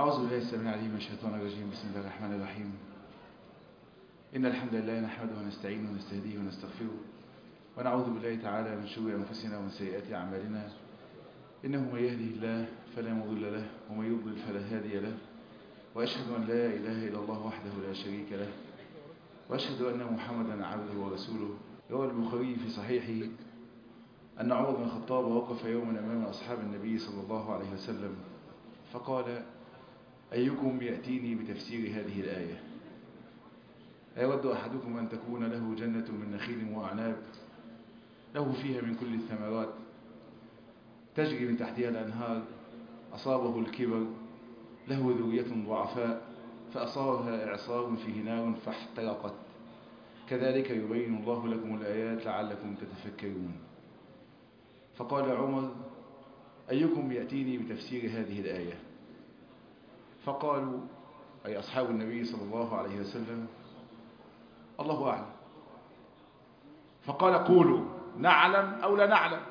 أعوذ بالله السميع العليم من الشيطان الرجيم بسم الله الرحمن الرحيم إن الحمد لله نحمده ونستعينه ونستهديه ونستغفره ونعوذ بالله تعالى من شرور أنفسنا ومن سيئات أعمالنا إنه من يهده الله فلا مضل له ومن يضلل فلا هادي له وأشهد أن لا إله إلا الله وحده لا شريك له وأشهد أن محمدا عبده ورسوله روى البخاري في صحيحه أن عمر بن الخطاب وقف يوما أمام أصحاب النبي صلى الله عليه وسلم فقال أيكم يأتيني بتفسير هذه الآية أيود أحدكم أن تكون له جنة من نخيل وأعناب له فيها من كل الثمرات تجري من تحتها الأنهار أصابه الكبر له ذرية ضعفاء فأصابها إعصار فيه نار فاحترقت كذلك يبين الله لكم الآيات لعلكم تتفكرون فقال عمر أيكم يأتيني بتفسير هذه الآية فقالوا أي أصحاب النبي صلى الله عليه وسلم الله أعلم فقال قولوا نعلم أو لا نعلم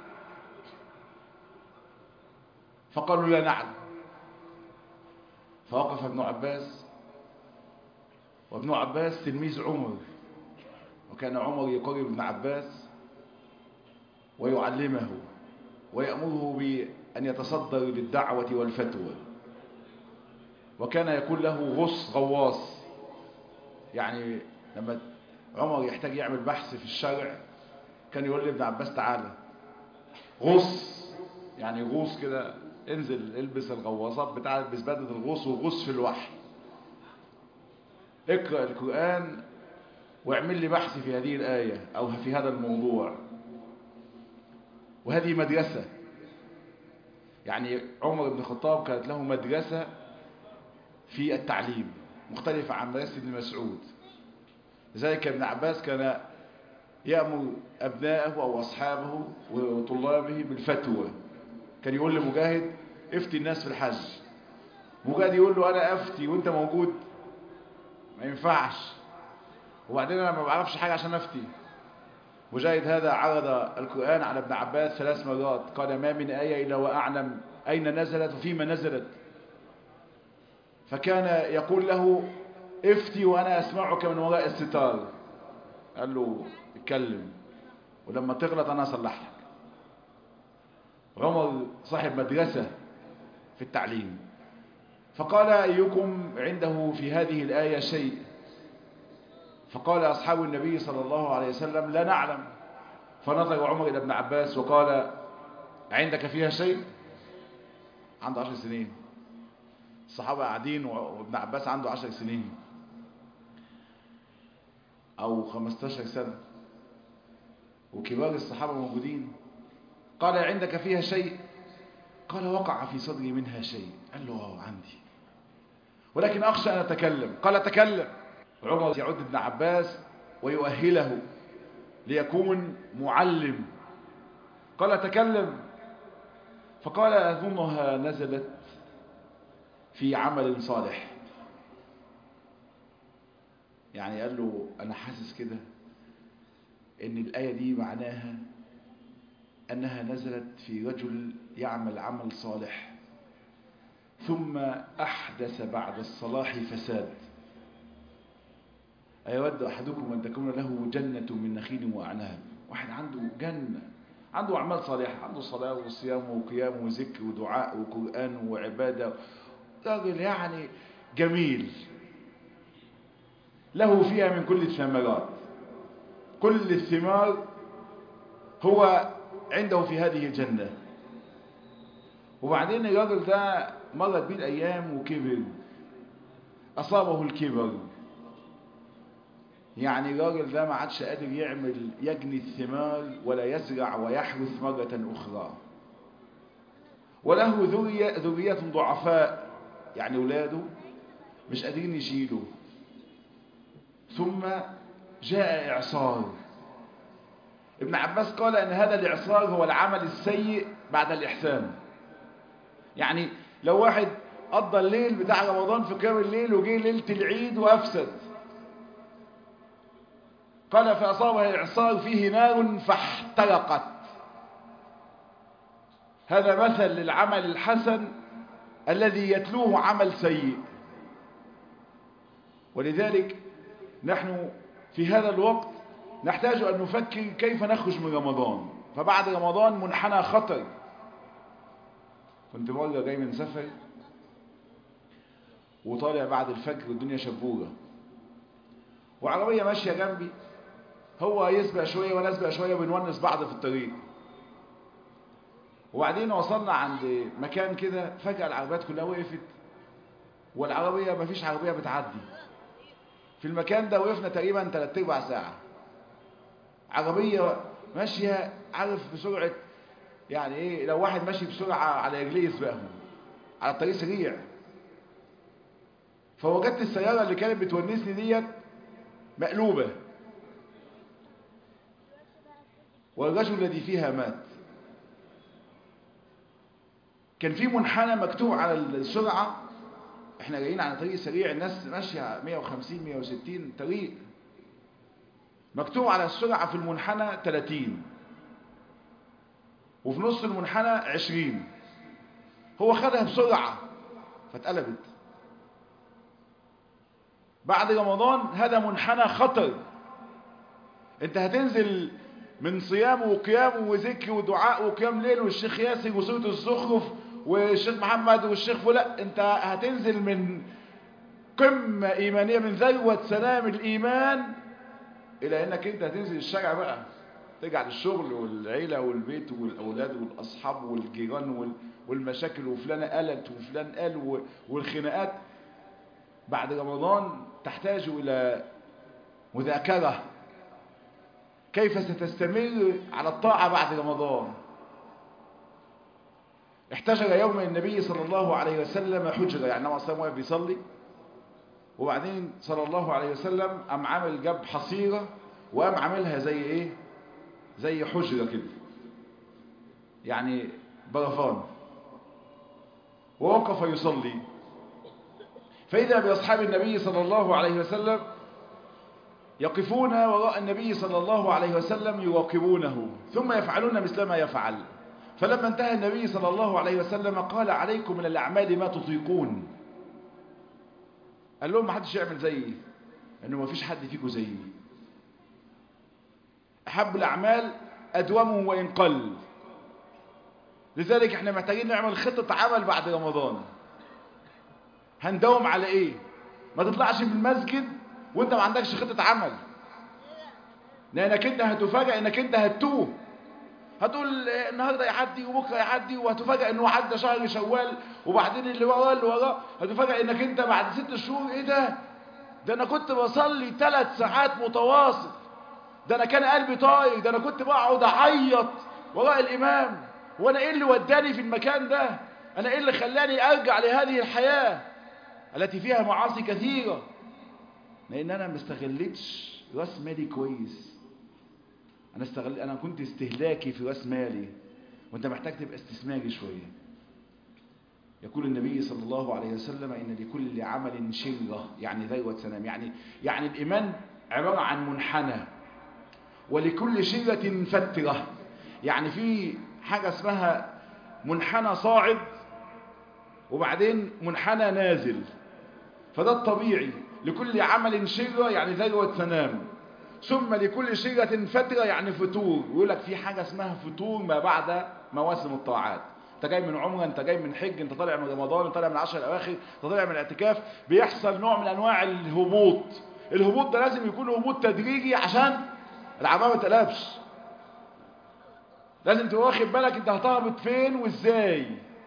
فقالوا لا نعلم فوقف ابن عباس وابن عباس تلميذ عمر وكان عمر يقرب ابن عباس ويعلمه ويأمره بأن يتصدر للدعوة والفتوى وكان يكون له غص غواص يعني لما عمر يحتاج يعمل بحث في الشرع كان يقول لابن عباس تعالى غص يعني غوص كده انزل البس الغواصات بتاع البس بدله الغوص وغوص في الوحي اقرأ القرآن واعمل لي بحث في هذه الآية أو في هذا الموضوع وهذه مدرسة يعني عمر بن الخطاب كانت له مدرسة في التعليم مختلفة عن مدرسة ابن مسعود لذلك ابن عباس كان يأمر أبنائه أو أصحابه وطلابه بالفتوى كان يقول لمجاهد افتي الناس في الحج مجاهد يقول له أنا أفتي وانت موجود ما ينفعش وبعدين أنا ما بعرفش حاجة عشان أفتي مجاهد هذا عرض القرآن على ابن عباس ثلاث مرات قال ما من آية إلا وأعلم أين نزلت وفيما نزلت فكان يقول له افتي وأنا أسمعك من وراء الستار قال له اتكلم ولما تغلط أنا أصلح لك عمر صاحب مدرسة في التعليم فقال أيكم عنده في هذه الآية شيء فقال أصحاب النبي صلى الله عليه وسلم لا نعلم فنظر عمر إلى ابن عباس وقال عندك فيها شيء عنده عشر سنين الصحابة قاعدين وابن عباس عنده عشر سنين أو خمستاشر سنة وكبار الصحابة موجودين قال عندك فيها شيء قال وقع في صدري منها شيء قال له اه عندي ولكن أخشى أن أتكلم قال تكلم عمر يعد ابن عباس ويؤهله ليكون معلم قال تكلم فقال أظنها نزلت في عمل صالح يعني قال له أنا حاسس كده إن الآية دي معناها أنها نزلت في رجل يعمل عمل صالح ثم أحدث بعد الصلاح فساد أيود أحدكم أن تكون له جنة من نخيل وأعناب واحد عنده جنة عنده أعمال صالحة عنده صلاة وصيام وقيام وذكر ودعاء وقرآن وعبادة راجل يعني جميل له فيها من كل الثمرات كل الثمار هو عنده في هذه الجنة وبعدين الراجل ده مرت بيه الأيام وكبر أصابه الكبر يعني الراجل ده ما عادش قادر يعمل يجني الثمار ولا يزرع ويحرث مرة أخرى وله ذرية, ذرية ضعفاء يعني أولاده مش قادرين يشيلوا ثم جاء إعصار ابن عباس قال أن هذا الإعصار هو العمل السيء بعد الإحسان يعني لو واحد قضى الليل بتاع رمضان في قيام الليل وجه ليلة العيد وأفسد قال فأصابها إعصار فيه نار فاحترقت هذا مثل للعمل الحسن الذي يتلوه عمل سيء ولذلك نحن في هذا الوقت نحتاج أن نفكر كيف نخرج من رمضان فبعد رمضان منحنى خطر كنت مرة جاي من سفر وطالع بعد الفجر والدنيا شبورة وعربية ماشية جنبي هو يسبق شوية وانا اسبق شوية بنونس بعض في الطريق وبعدين وصلنا عند مكان كده فجأة العربيات كلها وقفت والعربية مفيش عربية بتعدي في المكان ده وقفنا تقريبا تلات ارباع ساعة عربية ماشية عارف بسرعة يعني ايه لو واحد ماشي بسرعة على رجليه يسبقهم على الطريق سريع فوجدت السيارة اللي كانت بتونسني ديت مقلوبة والرجل الذي فيها مات كان في منحنى مكتوب على السرعة احنا جايين على طريق سريع الناس ماشية 150 160 طريق مكتوب على السرعة في المنحنى 30 وفي نص المنحنى 20 هو خدها بسرعة فاتقلبت بعد رمضان هذا منحنى خطر انت هتنزل من صيام وقيام وذكر ودعاء وقيام ليل والشيخ ياسر وسورة الزخرف والشيخ محمد والشيخ فلان انت هتنزل من قمة ايمانية من ذروة سلام الايمان الى انك انت هتنزل الشارع بقى ترجع للشغل والعيلة والبيت والاولاد والاصحاب والجيران والمشاكل وفلانة قالت وفلان قال والخناقات بعد رمضان تحتاج الى مذاكرة كيف ستستمر على الطاعة بعد رمضان احتجر يوم النبي صلى الله عليه وسلم حجرة يعني نوع صلى واقف بيصلي وبعدين صلى الله عليه وسلم قام عامل جاب حصيرة وقام عاملها زي ايه زي حجرة كده يعني برفان ووقف يصلي فإذا بأصحاب النبي صلى الله عليه وسلم يقفون وراء النبي صلى الله عليه وسلم يراقبونه ثم يفعلون مثل ما يفعل فلما انتهى النبي صلى الله عليه وسلم قال عليكم من الأعمال ما تطيقون قال لهم ما حدش يعمل زيي انه ما فيش حد فيكم زيي احب الاعمال ادومه وان قل لذلك احنا محتاجين نعمل خطة عمل بعد رمضان هندوم على ايه ما تطلعش من المسجد وانت ما عندكش خطة عمل لانك انت هتفاجئ انك انت هتتوه هتقول النهارده يعدي وبكره يعدي وهتفاجئ انه عدى شهر شوال وبعدين اللي وراه اللي وراه هتفاجئ انك انت بعد ست شهور ايه ده ده انا كنت بصلي ثلاث ساعات متواصل ده انا كان قلبي طاير ده انا كنت بقعد اعيط وراء الامام وانا ايه اللي وداني في المكان ده انا ايه اللي خلاني ارجع لهذه الحياة التي فيها معاصي كثيرة لان انا ما استغلتش راس مالي كويس انا استغل انا كنت استهلاكي في راس مالي وانت محتاج تبقى استثماري شويه يقول النبي صلى الله عليه وسلم ان لكل عمل شره يعني ذروه سلام يعني يعني الايمان عباره عن منحنى ولكل شره فتره يعني في حاجه اسمها منحنى صاعد وبعدين منحنى نازل فده الطبيعي لكل عمل شره يعني ذروه سلام ثم لكل شجرة فترة يعني فتور يقول لك في حاجة اسمها فتور ما بعد مواسم الطاعات انت جاي من عمره انت جاي من حج انت طالع من رمضان انت طالع من العشر الاواخر انت طالع من الاعتكاف بيحصل نوع من انواع الهبوط الهبوط ده لازم يكون هبوط تدريجي عشان العمامة ما تقلبش لازم تبقى واخد بالك انت هتهبط فين وازاي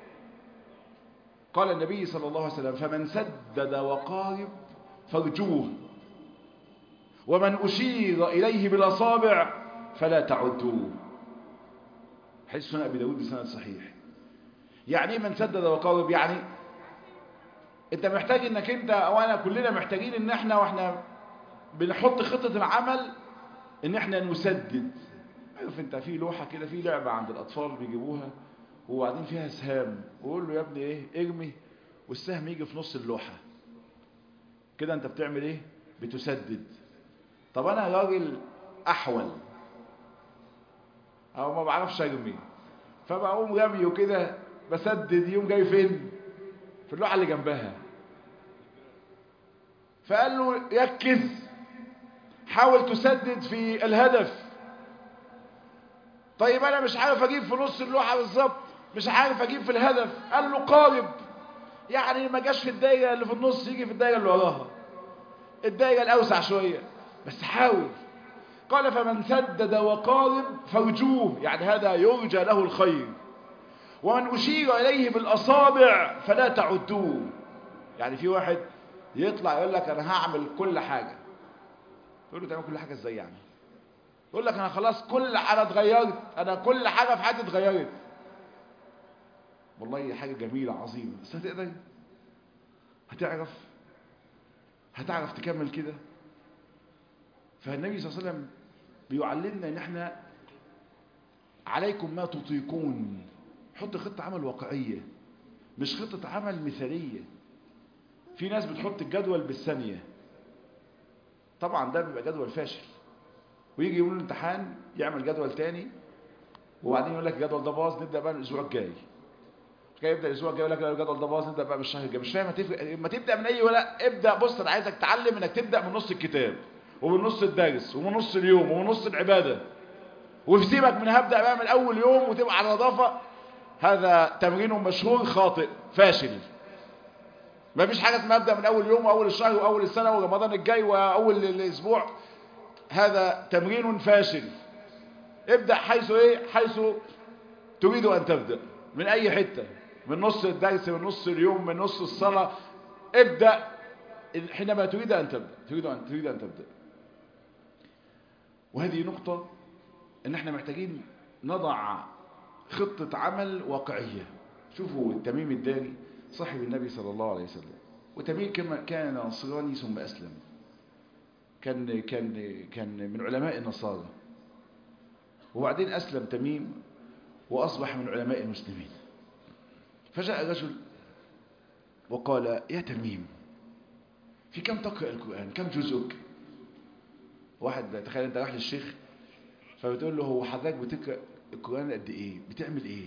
قال النبي صلى الله عليه وسلم فمن سدد وقارب فارجوه ومن أشير إليه بالأصابع فلا تعدوه حديث سنة أبي داود بسند صحيح يعني من سدد وقارب يعني انت محتاج انك انت او انا كلنا محتاجين ان احنا واحنا بنحط خطة العمل ان احنا نسدد عارف انت في لوحة كده في لعبة عند الاطفال بيجيبوها وبعدين فيها سهام وقول له يا ابني ايه ارمي والسهم يجي في نص اللوحة كده انت بتعمل ايه بتسدد طب انا راجل احول او ما بعرفش ارمي فبقوم رمي وكده بسدد يوم جاي فين في اللوحة اللي جنبها فقال له ركز حاول تسدد في الهدف طيب انا مش عارف اجيب في نص اللوحة بالظبط مش عارف اجيب في الهدف قال له قارب يعني ما جاش في الدايرة اللي في النص يجي في الدايرة اللي وراها الدايرة الاوسع شوية بس حاول قال فمن سدد وقارب فارجوه يعني هذا يرجى له الخير ومن أشير إليه بالأصابع فلا تعدوه يعني في واحد يطلع يقول لك أنا هعمل كل حاجة تقول له تعمل كل حاجة إزاي يعني يقول لك أنا خلاص كل أنا اتغيرت أنا كل حاجة في حياتي اتغيرت والله حاجة جميلة عظيمة بس هتقدر هتعرف هتعرف تكمل كده فالنبي صلى الله عليه وسلم بيعلمنا ان احنا عليكم ما تطيقون حط خطة عمل واقعية مش خطة عمل مثالية في ناس بتحط الجدول بالثانية طبعا ده بيبقى جدول فاشل ويجي يقول الامتحان يعمل جدول تاني وبعدين يقول لك الجدول ده باظ نبدا بقى الاسبوع الجاي كده يبدا الاسبوع الجاي يقول لك الجدول ده باظ نبدا بقى من الشهر الجاي مش فاهم هتفرق ما تبدا من اي ولا ابدا بص انا عايزك تتعلم انك تبدا من نص الكتاب ومن نص الدرس ومن نص اليوم ومن نص العباده وسيبك من هبدا بقى من اول يوم وتبقى على نظافه هذا تمرين مشهور خاطئ فاشل ما فيش حاجه اسمها ابدا من اول يوم واول الشهر واول السنه ورمضان الجاي واول الاسبوع هذا تمرين فاشل ابدا حيث ايه حيث تريد ان تبدا من اي حته من نص الدرس من نص اليوم من نص الصلاه ابدا حينما تريد ان تبدا تريد ان تريد ان تبدا وهذه نقطه ان احنا محتاجين نضع خطه عمل واقعيه شوفوا التميم الداري صاحب النبي صلى الله عليه وسلم وتميم كما كان نصراني ثم اسلم كان كان كان من علماء النصارى وبعدين اسلم تميم واصبح من علماء المسلمين فجاء رجل وقال يا تميم في كم تقرأ القرآن كم جزءك واحد تخيل انت رايح للشيخ فبتقول له هو حضرتك بتقرأ القرآن قد ايه بتعمل ايه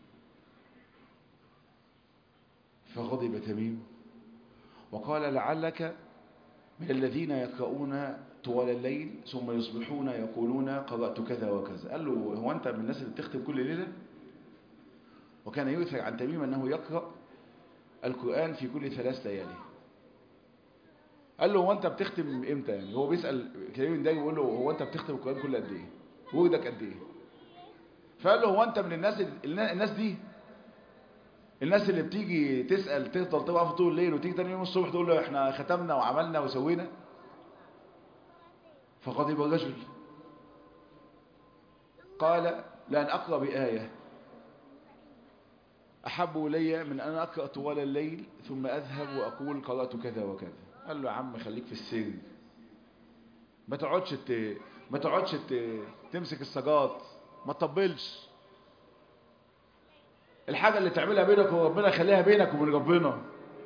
فغضب تميم وقال لعلك من الذين يقرؤون طوال الليل ثم يصبحون يقولون قرأت كذا وكذا قال له هو أنت من الناس اللي بتختم كل ليلة وكان يؤثر عن تميم أنه يقرأ القرآن في كل ثلاث ليالي قال له هو أنت بتختم إمتى يعني هو بيسأل كريم ده يقول له هو أنت بتختم القرآن كل قد إيه وردك قد إيه فقال له هو أنت من الناس الناس دي الناس اللي بتيجي تسأل تفضل تقف طول الليل وتيجي تاني يوم الصبح تقول له احنا ختمنا وعملنا وسوينا فغضب الرجل قال لأن أقرأ بآية أحب إلي من أن أقرأ طوال الليل ثم أذهب وأقول قرأت كذا وكذا قال له يا عم خليك في السر ما تقعدش ت... ما تقعدش ت... تمسك السجاد ما تطبلش الحاجة اللي تعملها بينك وربنا خليها بينك وبين ربنا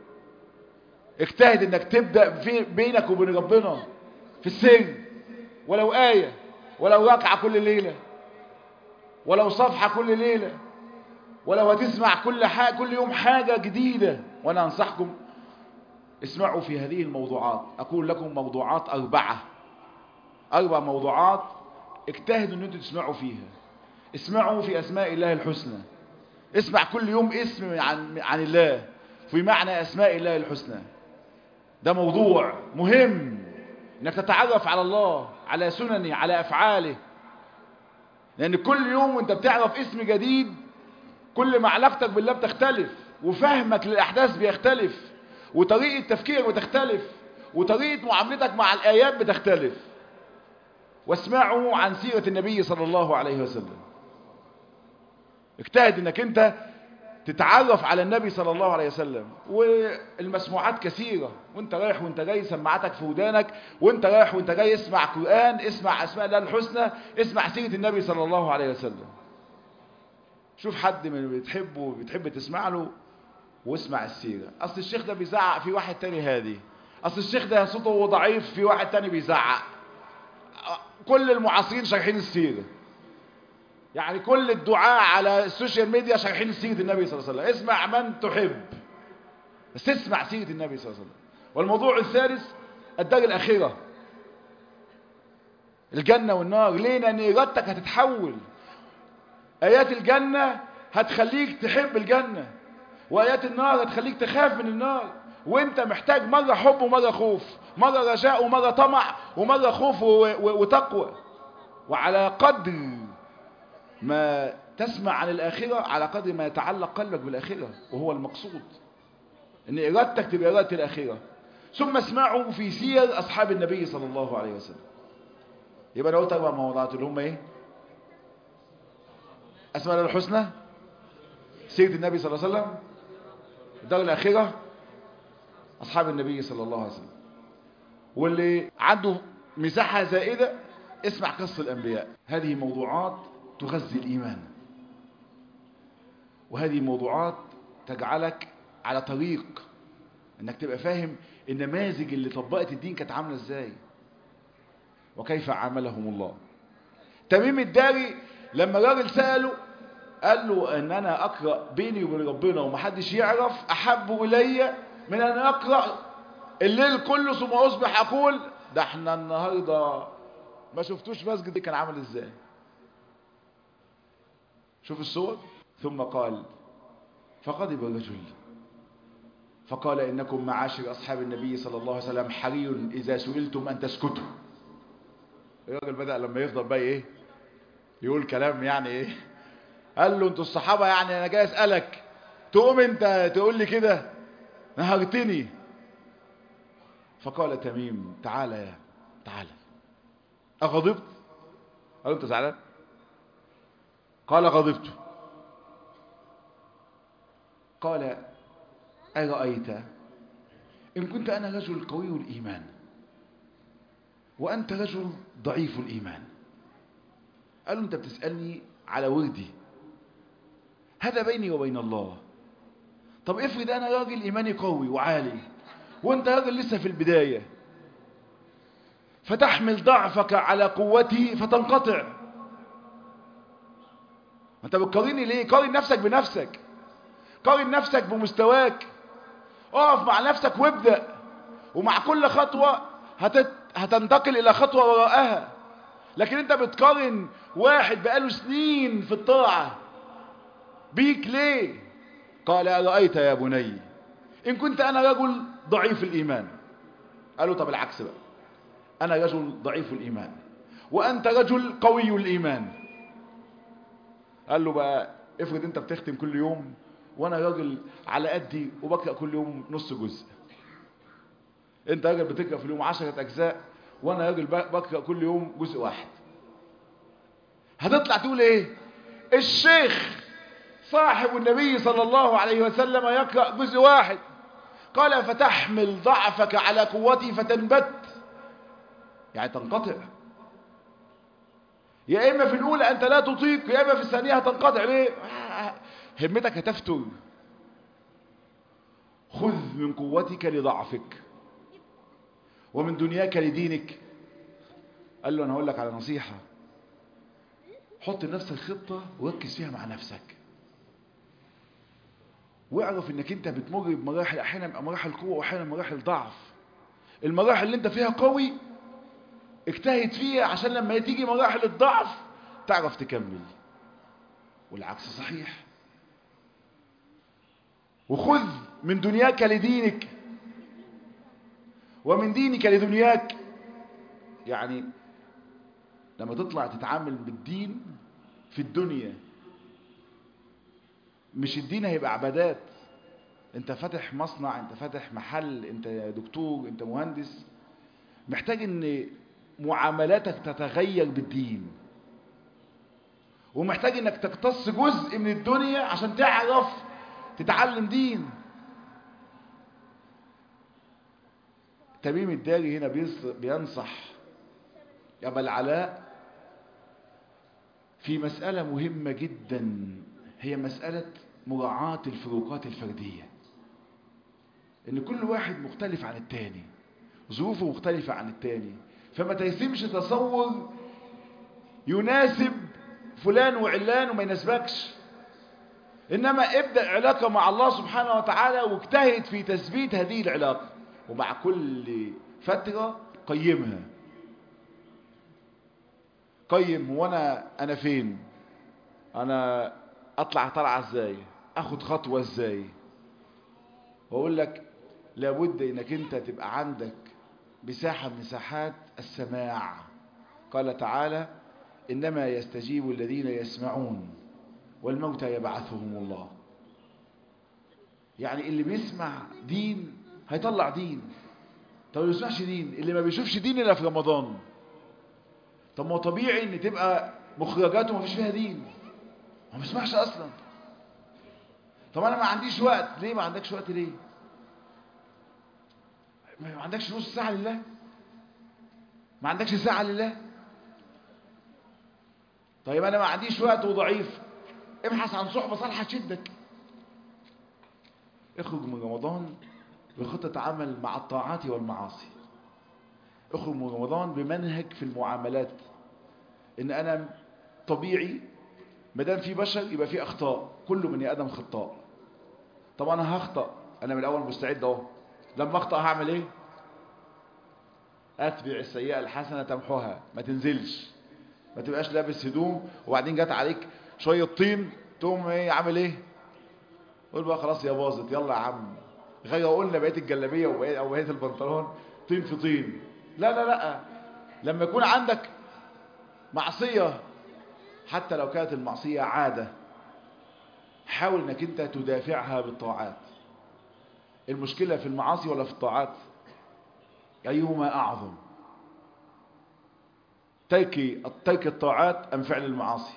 اجتهد انك تبدأ في بينك وبين ربنا في السر ولو آية ولو ركعة كل ليلة ولو صفحة كل ليلة ولو هتسمع كل حاجة كل يوم حاجة جديدة وانا انصحكم اسمعوا في هذه الموضوعات اقول لكم موضوعات اربعة اربع موضوعات اجتهدوا ان انتوا تسمعوا فيها اسمعوا في اسماء الله الحسنى اسمع كل يوم اسم عن, عن الله في معنى اسماء الله الحسنى ده موضوع مهم انك تتعرف على الله على سننه على افعاله لان كل يوم وانت بتعرف اسم جديد كل ما علاقتك بالله بتختلف وفهمك للاحداث بيختلف وطريقة تفكيرك بتختلف وطريقة معاملتك مع الايات بتختلف واسمعوا عن سيرة النبي صلى الله عليه وسلم اجتهد انك انت تتعرف على النبي صلى الله عليه وسلم والمسموعات كثيرة وانت رايح وانت جاي سماعتك في ودانك وانت رايح وانت جاي اسمع قرآن اسمع اسماء الله الحسنى اسمع سيرة النبي صلى الله عليه وسلم شوف حد من اللي بتحبه بتحب تسمع له واسمع السيرة اصل الشيخ ده بيزعق في واحد تاني هادي اصل الشيخ ده صوته ضعيف في واحد تاني بيزعق كل المعاصرين شارحين السيرة يعني كل الدعاء على السوشيال ميديا شارحين سيرة النبي صلى الله عليه وسلم اسمع من تحب بس تسمع سيرة النبي صلى الله عليه وسلم والموضوع الثالث الدار الأخيرة الجنة والنار ليه لأن إرادتك هتتحول آيات الجنة هتخليك تحب الجنة وآيات النار هتخليك تخاف من النار وانت محتاج مرة حب ومرة خوف مرة رجاء ومرة طمع ومرة خوف وتقوى وعلى قدر ما تسمع عن الآخرة على قدر ما يتعلق قلبك بالآخرة وهو المقصود ان إرادتك تبقى إرادة الآخرة ثم اسمعوا في سير أصحاب النبي صلى الله عليه وسلم يبقى انا قلت اربع موضوعات اللي هم ايه اسماء الله الحسنى سيرة النبي صلى الله عليه وسلم الدار الأخيرة أصحاب النبي صلى الله عليه وسلم واللي عنده مساحة زائدة اسمع قصة الأنبياء هذه موضوعات تغذي الإيمان وهذه موضوعات تجعلك على طريق انك تبقى فاهم النماذج اللي طبقت الدين كانت عامله ازاي وكيف عاملهم الله تميم الداري لما الراجل سأله قال له ان انا اقرأ بيني وبين ربنا ومحدش يعرف احب الي من ان اقرأ الليل كله ثم اصبح اقول ده احنا النهاردة ما شفتوش مسجد كان عامل ازاي شوف الصور ثم قال فغضب الرجل فقال إنكم معاشر أصحاب النبي صلى الله عليه وسلم حري إذا سئلتم أن تسكتوا الراجل بدأ لما يفضل بقى إيه يقول كلام يعني إيه قال له أنتوا الصحابة يعني أنا جاي أسألك تقوم أنت تقول لي كده نهرتني فقال تميم تعالى يا تعالى أغضبت قال أنت زعلان قال غضبت قال أرأيت إن كنت أنا رجل قوي الإيمان وأنت رجل ضعيف الإيمان قال له أنت بتسألني على وردي هذا بيني وبين الله طب افرض أنا راجل إيماني قوي وعالي وأنت راجل لسه في البداية فتحمل ضعفك على قوتي فتنقطع أنت بتقارني ليه قارن نفسك بنفسك قارن نفسك بمستواك اقف مع نفسك وابدأ ومع كل خطوة هتت... هتنتقل الى خطوة وراءها لكن انت بتقارن واحد بقاله سنين في الطاعة بيك ليه قال أرأيت يا بني إن كنت أنا رجل ضعيف الإيمان قالوا طب العكس بقى أنا رجل ضعيف الإيمان وأنت رجل قوي الإيمان قال له بقى افرض انت بتختم كل يوم وانا راجل على قدي وبقرأ كل يوم نص جزء انت راجل بتقرأ في اليوم عشرة اجزاء وانا راجل بقرأ كل يوم جزء واحد هتطلع تقول ايه الشيخ صاحب النبي صلى الله عليه وسلم يقرأ جزء واحد قال فتحمل ضعفك على قوتي فتنبت يعني تنقطع يا اما في الاولى انت لا تطيق يا اما في الثانيه هتنقطع ليه همتك هتفتر خذ من قوتك لضعفك ومن دنياك لدينك قال له انا هقول لك على نصيحة حط لنفسك خطة وركز فيها مع نفسك واعرف انك انت بتمر بمراحل احيانا مراحل قوة واحيانا مراحل ضعف المراحل اللي انت فيها قوي اجتهد فيها عشان لما تيجي مراحل الضعف تعرف تكمل والعكس صحيح وخذ من دنياك لدينك ومن دينك لدنياك يعني لما تطلع تتعامل بالدين في الدنيا مش الدين هيبقى عبادات انت فاتح مصنع انت فاتح محل انت دكتور انت مهندس محتاج ان معاملاتك تتغير بالدين ومحتاج انك تقتص جزء من الدنيا عشان تعرف تتعلم دين تميم الداري هنا بينصح يا ابا العلاء في مسألة مهمة جدا هي مسألة مراعاة الفروقات الفردية ان كل واحد مختلف عن التاني ظروفه مختلفة عن التاني فما ترسمش تصور يناسب فلان وعلان وما يناسبكش إنما ابدأ علاقة مع الله سبحانه وتعالى واجتهد في تثبيت هذه العلاقة ومع كل فترة قيمها قيم هو أنا, أنا فين أنا أطلع طلعة إزاي أخد خطوة إزاي وأقول لك لابد إنك أنت تبقى عندك مساحة من مساحات السماع قال تعالى إنما يستجيب الذين يسمعون والموتى يبعثهم الله يعني اللي بيسمع دين هيطلع دين طب اللي بيسمعش دين اللي ما بيشوفش دين إلا في رمضان طب ما هو طبيعي ان تبقى مخرجاته ما فيش فيها دين ما بيسمعش اصلا طب انا ما عنديش وقت ليه ما عندكش وقت ليه ما عندكش نص ساعة لله ما عندكش ساعة لله طيب انا ما عنديش وقت وضعيف ابحث عن صحبة صالحة تشدك اخرج من رمضان بخطة عمل مع الطاعات والمعاصي اخرج من رمضان بمنهج في المعاملات ان انا طبيعي ما دام في بشر يبقى في اخطاء كل بني ادم خطاء طب انا هخطأ انا من الاول مستعد اهو لما اخطأ هعمل ايه اتبع السيئة الحسنة تمحوها ما تنزلش ما تبقاش لابس هدوم وبعدين جات عليك شوية طين تقوم ايه عامل ايه قول بقى خلاص يا باظت يلا يا عم غير قلنا بقيت الجلابية وبقيت او بقيت البنطلون طين في طين لا لا لا لما يكون عندك معصية حتى لو كانت المعصية عادة حاول انك انت تدافعها بالطاعات المشكلة في المعاصي ولا في الطاعات أيهما أعظم ترك ترك الطاعات أم فعل المعاصي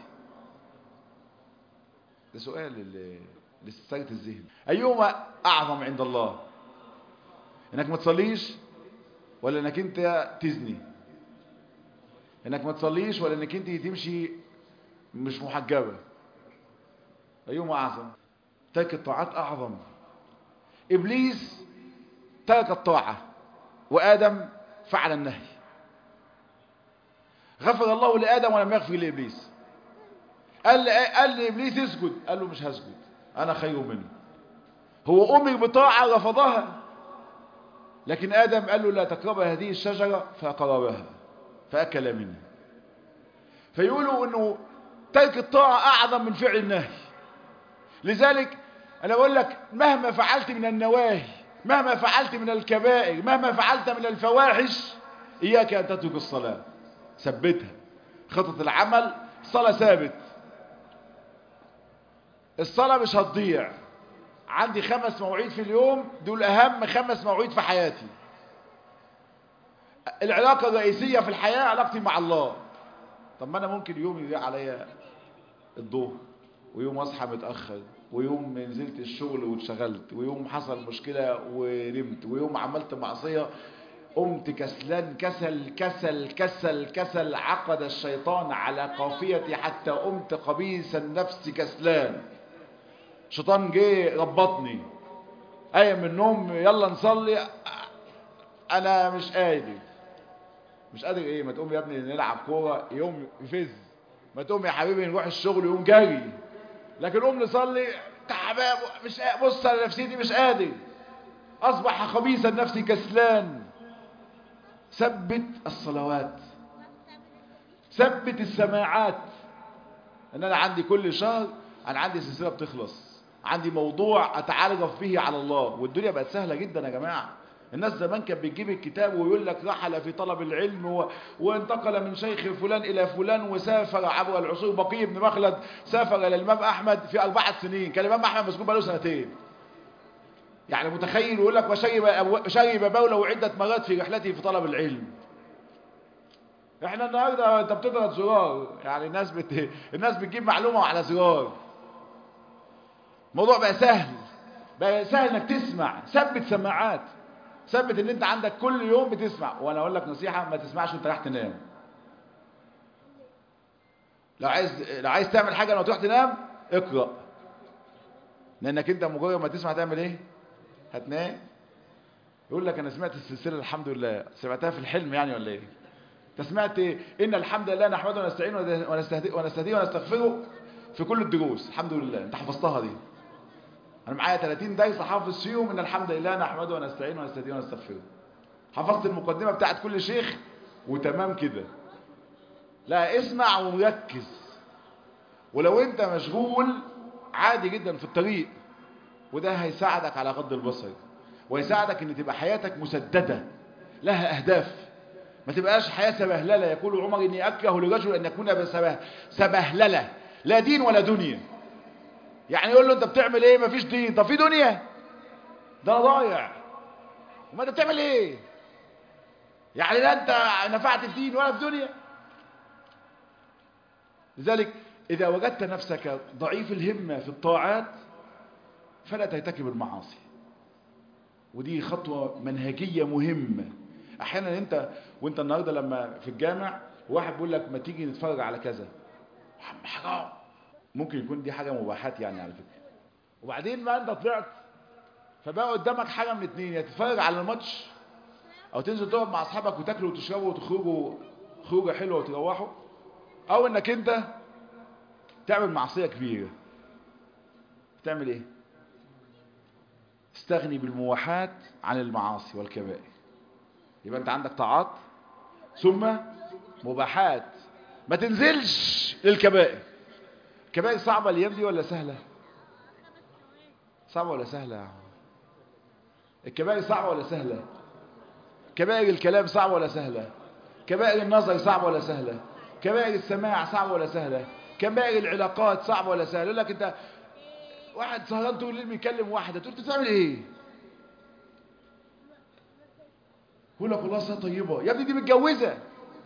ده سؤال لاستثارة الذهن أيهما أعظم عند الله إنك ما تصليش ولا إنك أنت تزني إنك ما تصليش ولا إنك أنت تمشي مش محجبة أيهما أعظم ترك الطاعات أعظم إبليس ترك الطاعة وآدم فعل النهي غفر الله لآدم ولم يغفر لإبليس قال قال لإبليس اسجد قال له مش هسجد أنا خير منه هو أمر بطاعة رفضها لكن آدم قال له لا تقرب هذه الشجرة فقربها فأكل منها فيقولوا أنه ترك الطاعة أعظم من فعل النهي لذلك أنا بقول لك مهما فعلت من النواهي مهما فعلت من الكبائر مهما فعلت من الفواحش إياك أن تترك الصلاة ثبتها خطة العمل الصلاة ثابت الصلاة مش هتضيع عندي خمس مواعيد في اليوم دول أهم خمس مواعيد في حياتي العلاقة الرئيسية في الحياة علاقتي مع الله طب ما أنا ممكن يوم يضيع عليا الظهر ويوم أصحى متأخر ويوم نزلت الشغل واتشغلت ويوم حصل مشكلة ونمت ويوم عملت معصية قمت كسلان كسل كسل كسل كسل عقد الشيطان على قافيتي حتى قمت قبيس النفس كسلان شيطان جه ربطني قايم من النوم يلا نصلي انا مش قادر مش قادر ايه ما تقوم يا ابني نلعب كوره يوم يفز ما تقوم يا حبيبي نروح الشغل يوم جري لكن قوم نصلي تعبان مش بص على نفسيتي مش قادر اصبح خبيث النفس كسلان ثبت الصلوات ثبت السماعات ان انا عندي كل شهر انا عندي سلسله بتخلص عندي موضوع اتعرف به على الله والدنيا بقت سهله جدا يا جماعه الناس زمان كانت بتجيب الكتاب ويقول لك رحل في طلب العلم و... وانتقل من شيخ فلان الى فلان وسافر عبر العصور بقي بن مخلد سافر الى الامام احمد في اربعه سنين كان الامام احمد مسكون بقاله سنتين يعني متخيل يقول لك وشرب شرب بوله عده مرات في رحلته في طلب العلم احنا النهارده انت بتضغط زرار يعني الناس بت... الناس بتجيب معلومه على زرار الموضوع بقى سهل بقى سهل انك تسمع ثبت سماعات ثبت ان انت عندك كل يوم بتسمع وانا اقول لك نصيحه ما تسمعش وانت رايح تنام لو عايز لو عايز تعمل حاجه لو تروح تنام اقرا لانك انت مجرد ما تسمع تعمل ايه هتنام يقول لك انا سمعت السلسله الحمد لله سمعتها في الحلم يعني ولا ايه انت سمعت إيه؟ ان الحمد لله نحمده ونستعينه ونستهديه ونستغفره في كل الدروس الحمد لله انت حفظتها دي انا معايا 30 درس حافظ فيهم ان الحمد لله نحمده ونستعينه ونستهديه ونستغفره حفظت المقدمه بتاعت كل شيخ وتمام كده لا اسمع ومركز ولو انت مشغول عادي جدا في الطريق وده هيساعدك على غض البصر ويساعدك ان تبقى حياتك مسددة لها اهداف ما تبقاش حياة سبهللة يقول عمر اني اكره لرجل ان يكون بسبه سبهللة لا دين ولا دنيا يعني يقول له انت بتعمل ايه مفيش دين طب في دنيا ده ضايع وما انت بتعمل ايه يعني لا انت نفعت في دين ولا في دنيا لذلك اذا وجدت نفسك ضعيف الهمة في الطاعات فلا ترتكب المعاصي ودي خطوة منهجية مهمة احيانا انت وانت النهاردة لما في الجامع واحد بيقول لك ما تيجي نتفرج على كذا حرام ممكن يكون دي حاجة مباحات يعني على فكرة وبعدين بقى انت طلعت فبقى قدامك حاجة من اتنين يا تتفرج على الماتش او تنزل تقعد مع اصحابك وتاكلوا وتشربوا وتخرجوا خروجه حلوه وتروحوا او انك انت تعمل معصيه كبيره تعمل ايه استغني بالموحات عن المعاصي والكبائر يبقى انت عندك طاعات ثم مباحات ما تنزلش للكبائر الكبائر صعبه الايام دي ولا سهله صعبه ولا سهله الكبائر صعبه ولا سهله كبائر الكلام صعبة ولا سهلة كبائر النظر صعبة ولا سهلة كبائر السماع صعبة ولا سهلة كبائر العلاقات صعبة ولا سهلة يقول لك انت واحد سهران طول الليل بيكلم واحدة تقول انت بتعمل ايه يقول لك والله أصلها طيبة يا ابني دي متجوزة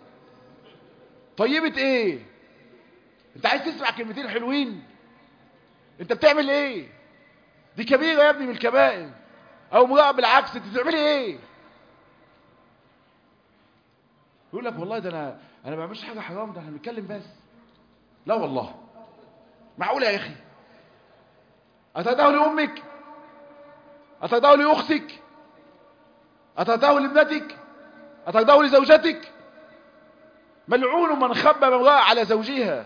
طيبة ايه انت عايز تسمع كلمتين حلوين انت بتعمل ايه دي كبيرة يا ابني من الكبائر او امرأة بالعكس انت بتعملي ايه يقول لك والله ده انا انا ما بعملش حاجه حرام ده احنا بنتكلم بس لا والله معقوله يا اخي اتدعو لامك اتدعو لاختك اتدعو لابنتك اتدعو لزوجتك ملعون من خبب امراه على زوجها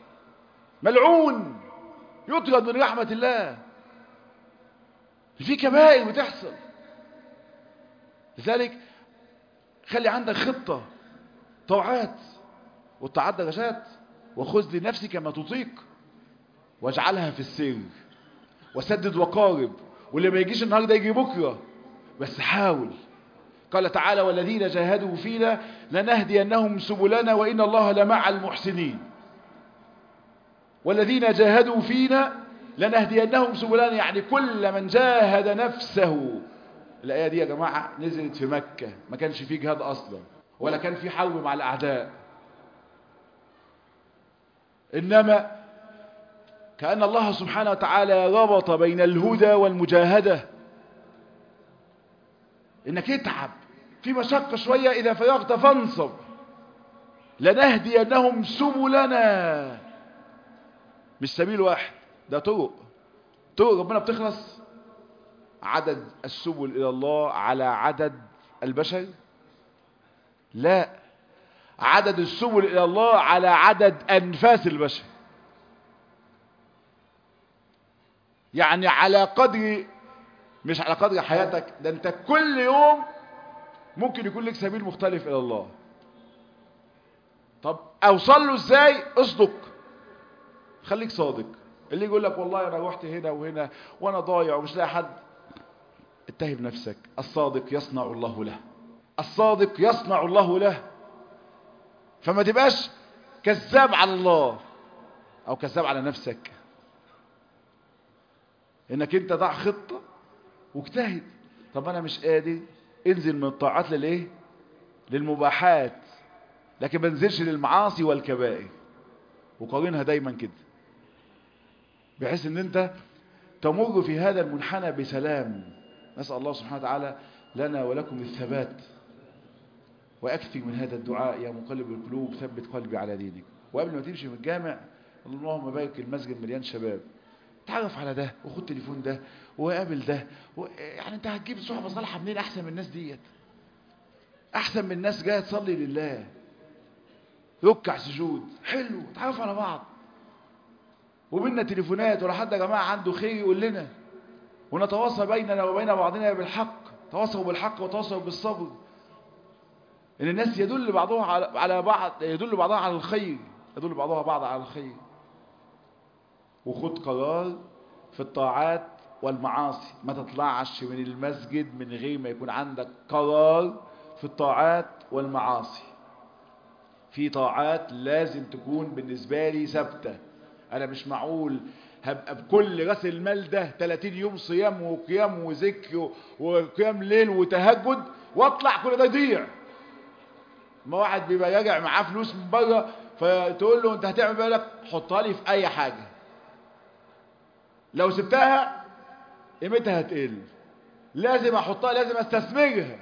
ملعون يطرد من رحمه الله في كبائر بتحصل لذلك خلي عندك خطه طاعات والطاعات درجات وخذ لنفسك ما تطيق واجعلها في السر وسدد وقارب واللي ما يجيش النهارده يجي بكره بس حاول قال تعالى والذين جاهدوا فينا لنهدينهم سبلنا وإن الله لمع المحسنين والذين جاهدوا فينا لنهدينهم سبلنا يعني كل من جاهد نفسه الآية دي يا جماعة نزلت في مكة ما كانش فيه جهاد أصلا ولا كان في حرب مع الأعداء إنما كأن الله سبحانه وتعالى ربط بين الهدى والمجاهدة إنك اتعب في مشقة شوية إذا فرغت فانصب لنهدينهم سبلنا مش سبيل واحد ده طرق طرق ربنا بتخلص عدد السبل إلى الله على عدد البشر لا عدد السبل إلى الله على عدد أنفاس البشر يعني على قدر مش على قدر حياتك ده انت كل يوم ممكن يكون لك سبيل مختلف إلى الله طب أوصل له إزاي اصدق خليك صادق اللي يقول لك والله أنا رحت هنا وهنا وأنا ضايع ومش لاقي حد اتهم نفسك الصادق يصنع الله له الصادق يصنع الله له فما تبقاش كذاب على الله او كذاب على نفسك انك انت ضع خطة واجتهد طب انا مش قادر انزل من الطاعات للايه للمباحات لكن ما انزلش للمعاصي والكبائر وقارنها دايما كده بحيث ان انت تمر في هذا المنحنى بسلام نسأل الله سبحانه وتعالى لنا ولكم الثبات وأكثر من هذا الدعاء يا مقلب القلوب ثبت قلبي على دينك وقبل ما تمشي من الجامع اللهم بارك المسجد مليان شباب تعرف على ده وخد تليفون ده وقابل ده و... يعني انت هتجيب صحبة صالحة منين احسن من الناس ديت احسن من الناس جايه تصلي لله ركع سجود حلو تعرف على بعض وبيننا تليفونات ولا حد يا جماعة عنده خير يقول لنا ونتواصل بيننا وبين بعضنا بالحق تواصلوا بالحق وتواصلوا بالصبر ان الناس يدل بعضها على بعض يدل بعضها على الخير يدل بعضها بعض على الخير وخد قرار في الطاعات والمعاصي ما تطلعش من المسجد من غير ما يكون عندك قرار في الطاعات والمعاصي في طاعات لازم تكون بالنسبة لي ثابتة انا مش معقول هبقى بكل راس المال ده 30 يوم صيام وقيام وذكر وقيام ليل وتهجد واطلع كل ده يضيع ما واحد بيبقى راجع معاه فلوس من بره فتقول له انت هتعمل بالك حطها لي في اي حاجة لو سبتها قيمتها هتقل لازم احطها لازم استثمرها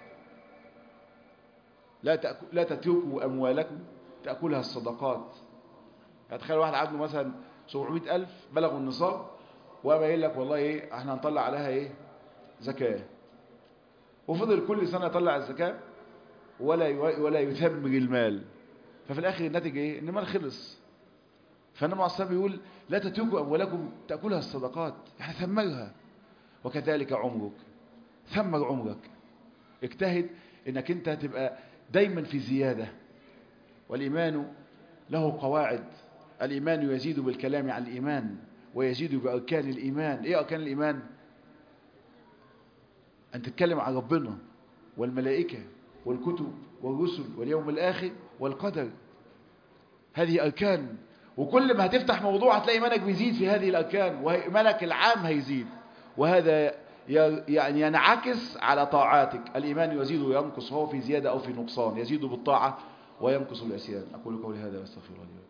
لا تأكل لا تتركوا اموالكم تاكلها الصدقات هتخيل واحد عنده مثلا 700000 بلغوا النصاب وقام قايل لك والله ايه احنا هنطلع عليها ايه زكاه وفضل كل سنه يطلع الزكاه ولا ولا يثمر المال ففي الاخر الناتج ايه ان المال خلص فالنبي عليه الصلاه بيقول لا تتركوا اموالكم تاكلها الصدقات يعني ثمرها وكذلك عمرك ثمر عمرك اجتهد انك انت تبقى دايما في زياده والايمان له قواعد الإيمان يزيد بالكلام عن الإيمان ويزيد بأركان الإيمان إيه أركان الإيمان أن تتكلم عن ربنا والملائكة والكتب والرسل واليوم الآخر والقدر هذه أركان وكل ما هتفتح موضوع هتلاقي إيمانك بيزيد في هذه الأركان وإيمانك العام هيزيد وهذا يعني ينعكس على طاعاتك الإيمان يزيد وينقص هو في زيادة أو في نقصان يزيد بالطاعة وينقص العصيان أقول قولي هذا واستغفر الله